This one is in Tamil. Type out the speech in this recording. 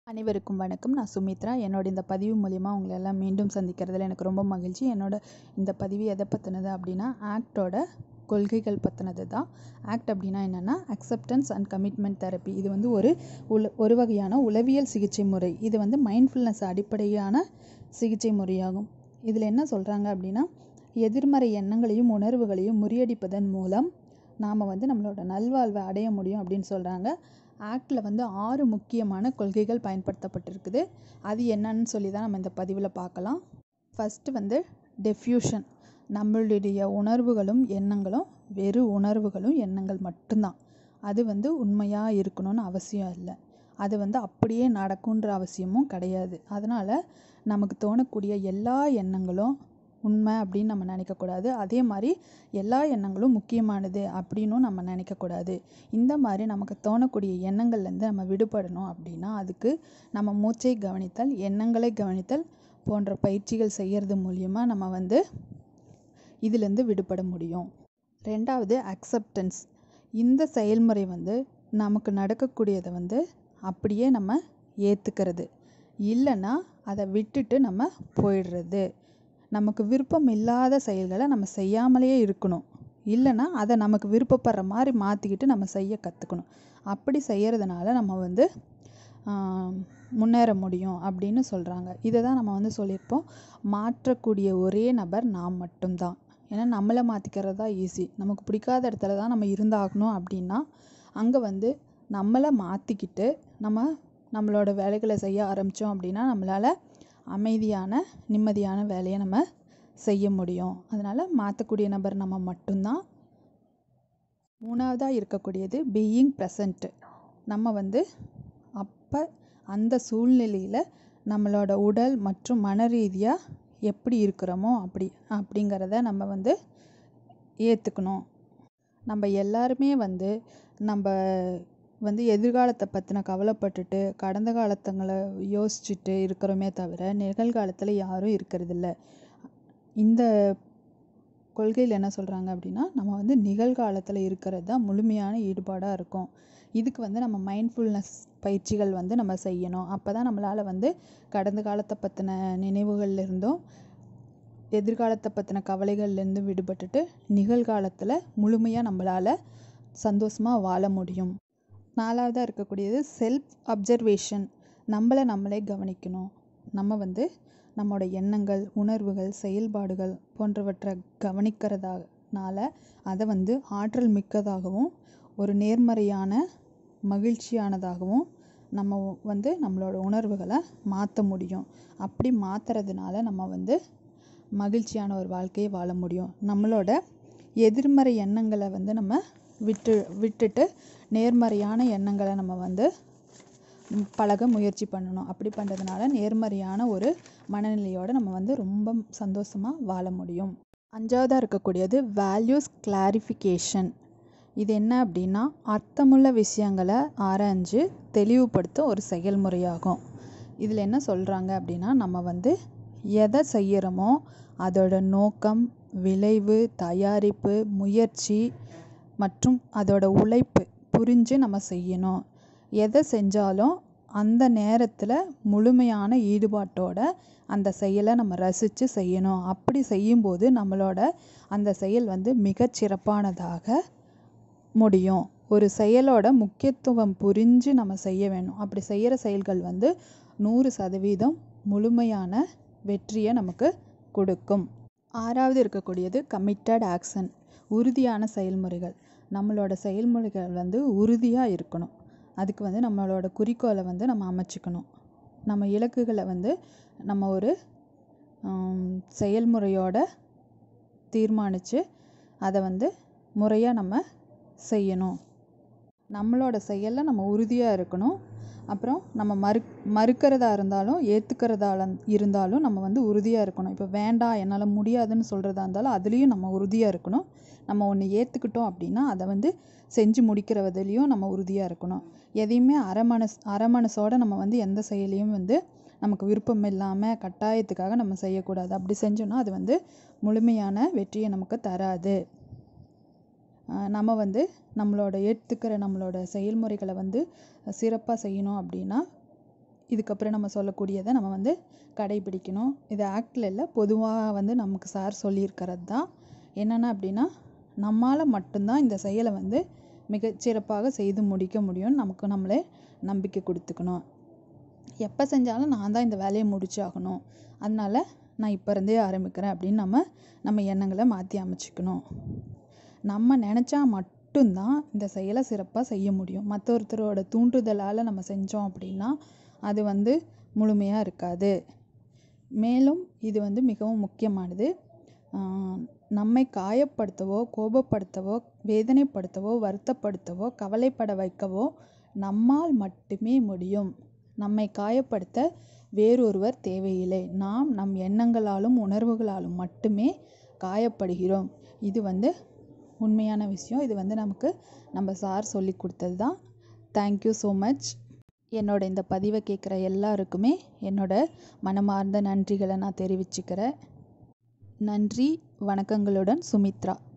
அனைவருக்கும் வணக்கம் நான் சுமித்ரா என்னோட இந்த பதிவு மூலிமா உங்களை எல்லாம் மீண்டும் சந்திக்கிறதுல எனக்கு ரொம்ப மகிழ்ச்சி என்னோட இந்த பதிவு எதை பற்றினது அப்படின்னா ஆக்டோட கொள்கைகள் பற்றினது தான் ஆக்ட் அப்படின்னா என்னென்னா அக்செப்டன்ஸ் அண்ட் கமிட்மெண்ட் தெரப்பி இது வந்து ஒரு உல ஒரு வகையான உளவியல் சிகிச்சை முறை இது வந்து மைண்ட்ஃபுல்னஸ் அடிப்படையான சிகிச்சை முறையாகும் இதில் என்ன சொல்கிறாங்க அப்படின்னா எதிர்மறை எண்ணங்களையும் உணர்வுகளையும் முறியடிப்பதன் மூலம் நாம் வந்து நம்மளோட நல்வாழ்வை அடைய முடியும் அப்படின்னு சொல்கிறாங்க ஆக்டில் வந்து ஆறு முக்கியமான கொள்கைகள் பயன்படுத்தப்பட்டிருக்குது அது என்னன்னு சொல்லி தான் நம்ம இந்த பதிவில் பார்க்கலாம் ஃபஸ்ட்டு வந்து டெஃப்யூஷன் நம்மளுடைய உணர்வுகளும் எண்ணங்களும் வெறும் உணர்வுகளும் எண்ணங்கள் மட்டும்தான் அது வந்து உண்மையாக இருக்கணும்னு அவசியம் இல்லை அது வந்து அப்படியே நடக்குன்ற அவசியமும் கிடையாது அதனால் நமக்கு தோணக்கூடிய எல்லா எண்ணங்களும் உண்மை அப்படின்னு நம்ம நினைக்கக்கூடாது அதே மாதிரி எல்லா எண்ணங்களும் முக்கியமானது அப்படின்னும் நம்ம நினைக்கக்கூடாது இந்த மாதிரி நமக்கு தோணக்கூடிய எண்ணங்கள்லேருந்து நம்ம விடுபடணும் அப்படின்னா அதுக்கு நம்ம மூச்சை கவனித்தல் எண்ணங்களை கவனித்தல் போன்ற பயிற்சிகள் செய்கிறது மூலியமா நம்ம வந்து இதிலேருந்து விடுபட முடியும் ரெண்டாவது அக்செப்டன்ஸ் இந்த செயல்முறை வந்து நமக்கு நடக்கக்கூடியதை வந்து அப்படியே நம்ம ஏற்றுக்கிறது இல்லைன்னா அதை விட்டுட்டு நம்ம போயிடுறது நமக்கு விருப்பம் இல்லாத செயல்களை நம்ம செய்யாமலேயே இருக்கணும் இல்லைன்னா அதை நமக்கு விருப்பப்படுற மாதிரி மாற்றிக்கிட்டு நம்ம செய்ய கற்றுக்கணும் அப்படி செய்கிறதுனால நம்ம வந்து முன்னேற முடியும் அப்படின்னு சொல்கிறாங்க இதை தான் நம்ம வந்து சொல்லியிருப்போம் மாற்றக்கூடிய ஒரே நபர் நாம் மட்டும்தான் ஏன்னா நம்மளை மாற்றிக்கிறது தான் ஈஸி நமக்கு பிடிக்காத இடத்துல தான் நம்ம இருந்தாகணும் அப்படின்னா அங்கே வந்து நம்மளை மாற்றிக்கிட்டு நம்ம நம்மளோட வேலைகளை செய்ய ஆரம்பித்தோம் அப்படின்னா நம்மளால் அமைதியான நிம்மதியான வேலையை நம்ம செய்ய முடியும் அதனால் மாற்றக்கூடிய நபர் நம்ம மட்டும்தான் மூணாவதாக இருக்கக்கூடியது பீயிங் ப்ரெசண்ட்டு நம்ம வந்து அப்போ அந்த சூழ்நிலையில் நம்மளோட உடல் மற்றும் மன ரீதியாக எப்படி இருக்கிறோமோ அப்படி அப்படிங்கிறத நம்ம வந்து ஏற்றுக்கணும் நம்ம எல்லாருமே வந்து நம்ம வந்து எதிர்காலத்தை பற்றின கவலைப்பட்டுட்டு கடந்த காலத்தங்களை யோசிச்சுட்டு இருக்கிறோமே தவிர நிகழ்காலத்தில் யாரும் இருக்கிறதில்ல இந்த கொள்கையில் என்ன சொல்கிறாங்க அப்படின்னா நம்ம வந்து நிகழ்காலத்தில் இருக்கிறது தான் முழுமையான ஈடுபாடாக இருக்கும் இதுக்கு வந்து நம்ம மைண்ட்ஃபுல்னஸ் பயிற்சிகள் வந்து நம்ம செய்யணும் அப்போ தான் நம்மளால் வந்து கடந்த காலத்தை பற்றின நினைவுகள்லேருந்தும் எதிர்காலத்தை பற்றின கவலைகள்லேருந்தும் விடுபட்டுட்டு நிகழ்காலத்தில் முழுமையாக நம்மளால் சந்தோஷமாக வாழ முடியும் நாலாவதாக இருக்கக்கூடியது செல்ஃப் அப்சர்வேஷன் நம்மளை நம்மளே கவனிக்கணும் நம்ம வந்து நம்மளோட எண்ணங்கள் உணர்வுகள் செயல்பாடுகள் போன்றவற்றை கவனிக்கிறதானால அதை வந்து ஆற்றல் மிக்கதாகவும் ஒரு நேர்மறையான மகிழ்ச்சியானதாகவும் நம்ம வந்து நம்மளோட உணர்வுகளை மாற்ற முடியும் அப்படி மாற்றுறதுனால நம்ம வந்து மகிழ்ச்சியான ஒரு வாழ்க்கையை வாழ முடியும் நம்மளோட எதிர்மறை எண்ணங்களை வந்து நம்ம விட்டு விட்டுட்டு நேர்மறையான எண்ணங்களை நம்ம வந்து பழக முயற்சி பண்ணணும் அப்படி பண்ணுறதுனால நேர்மறையான ஒரு மனநிலையோடு நம்ம வந்து ரொம்ப சந்தோஷமாக வாழ முடியும் அஞ்சாவதாக இருக்கக்கூடியது வேல்யூஸ் கிளாரிஃபிகேஷன் இது என்ன அப்படின்னா அர்த்தமுள்ள விஷயங்களை ஆராய்ஞ்சு தெளிவுபடுத்த ஒரு செயல்முறையாகும் இதில் என்ன சொல்கிறாங்க அப்படின்னா நம்ம வந்து எதை செய்கிறோமோ அதோட நோக்கம் விளைவு தயாரிப்பு முயற்சி மற்றும் அதோட உழைப்பு புரிஞ்சு நம்ம செய்யணும் எதை செஞ்சாலும் அந்த நேரத்தில் முழுமையான ஈடுபாட்டோட அந்த செயலை நம்ம ரசித்து செய்யணும் அப்படி செய்யும்போது நம்மளோட அந்த செயல் வந்து மிகச்சிறப்பானதாக முடியும் ஒரு செயலோட முக்கியத்துவம் புரிஞ்சு நம்ம செய்ய வேணும் அப்படி செய்கிற செயல்கள் வந்து நூறு சதவீதம் முழுமையான வெற்றியை நமக்கு கொடுக்கும் ஆறாவது இருக்கக்கூடியது கமிட்டட் ஆக்ஷன் உறுதியான செயல்முறைகள் நம்மளோட செயல்முறைகள் வந்து உறுதியாக இருக்கணும் அதுக்கு வந்து நம்மளோட குறிக்கோளை வந்து நம்ம அமைச்சிக்கணும் நம்ம இலக்குகளை வந்து நம்ம ஒரு செயல்முறையோட தீர்மானித்து அதை வந்து முறையாக நம்ம செய்யணும் நம்மளோட செயலில் நம்ம உறுதியாக இருக்கணும் அப்புறம் நம்ம மறு மறுக்கிறதா இருந்தாலும் ஏற்றுக்கிறதா இருந்தாலும் நம்ம வந்து உறுதியாக இருக்கணும் இப்போ வேண்டாம் என்னால் முடியாதுன்னு சொல்கிறதா இருந்தாலும் அதுலேயும் நம்ம உறுதியாக இருக்கணும் நம்ம ஒன்று ஏற்றுக்கிட்டோம் அப்படின்னா அதை வந்து செஞ்சு முடிக்கிறதுலேயும் நம்ம உறுதியாக இருக்கணும் எதையுமே அரை மனசு அரை மனசோடு நம்ம வந்து எந்த செயலையும் வந்து நமக்கு விருப்பம் இல்லாமல் கட்டாயத்துக்காக நம்ம செய்யக்கூடாது அப்படி செஞ்சோன்னா அது வந்து முழுமையான வெற்றியை நமக்கு தராது நம்ம வந்து நம்மளோட ஏற்றுக்கிற நம்மளோட செயல்முறைகளை வந்து சிறப்பாக செய்யணும் அப்படின்னா இதுக்கப்புறம் நம்ம சொல்லக்கூடியதை நம்ம வந்து கடைபிடிக்கணும் இது ஆக்டில் இல்லை பொதுவாக வந்து நமக்கு சார் சொல்லியிருக்கிறது தான் என்னென்ன அப்படின்னா நம்மால் மட்டும்தான் இந்த செயலை வந்து மிகச்சிறப்பாக செய்து முடிக்க முடியும்னு நமக்கு நம்மளே நம்பிக்கை கொடுத்துக்கணும் எப்போ செஞ்சாலும் நான் தான் இந்த வேலையை முடிச்சாகணும் அதனால நான் இப்போ இருந்தே ஆரம்பிக்கிறேன் அப்படின்னு நம்ம நம்ம எண்ணங்களை மாற்றி அமைச்சிக்கணும் நம்ம நினச்சா மட்டும்தான் இந்த செயலை சிறப்பாக செய்ய முடியும் மற்றொருத்தரோட தூண்டுதலால் நம்ம செஞ்சோம் அப்படின்னா அது வந்து முழுமையாக இருக்காது மேலும் இது வந்து மிகவும் முக்கியமானது நம்மை காயப்படுத்தவோ கோபப்படுத்தவோ வேதனைப்படுத்தவோ வருத்தப்படுத்தவோ கவலைப்பட வைக்கவோ நம்மால் மட்டுமே முடியும் நம்மை காயப்படுத்த வேறொருவர் தேவையில்லை நாம் நம் எண்ணங்களாலும் உணர்வுகளாலும் மட்டுமே காயப்படுகிறோம் இது வந்து உண்மையான விஷயம் இது வந்து நமக்கு நம்ம சார் சொல்லி கொடுத்தது தான் தேங்க்யூ ஸோ மச் என்னோட இந்த பதிவை கேட்குற எல்லாருக்குமே என்னோட மனமார்ந்த நன்றிகளை நான் தெரிவிச்சுக்கிறேன் நன்றி வணக்கங்களுடன் சுமித்ரா